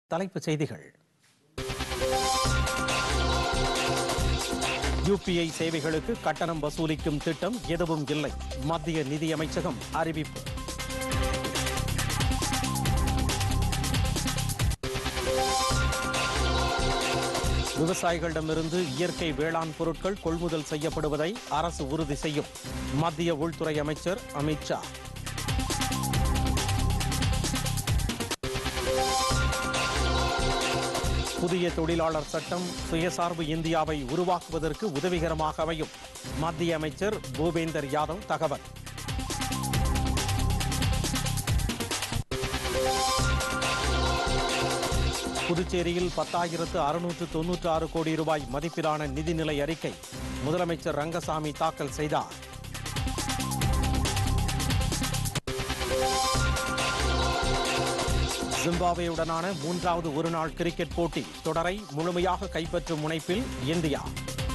தலைப்புச் செய்திகள் யுபிஐ சேவைகளுக்கு கட்டணம் வசூலிக்கும் திட்டம் எதுவும் இல்லை மத்திய நிதியமைச்சகம் அறிவிப்பு விவசாயிகளிடமிருந்து இயற்கை வேளாண் பொருட்கள் கொள்முதல் செய்யப்படுவதை அரசு உறுதி செய்யும் மத்திய உள்துறை அமைச்சர் அமித்ஷா புதிய தொழிலாளர் சட்டம் சுயசார்பு இந்தியாவை உருவாக்குவதற்கு உதவிகரமாக அமையும் மத்திய அமைச்சர் பூபேந்தர் யாதவ் தகவல் புதுச்சேரியில் பத்தாயிரத்து அறுநூற்று தொன்னூற்று ஆறு கோடி ரூபாய் மதிப்பிலான நிதிநிலை அறிக்கை முதலமைச்சர் ரங்கசாமி தாக்கல் செய்தார் ஜிம்பாப்வேயுடனான மூன்றாவது ஒருநாள் கிரிக்கெட் போட்டி தொடரை முழுமையாக கைப்பற்றும் முனைப்பில் இந்தியா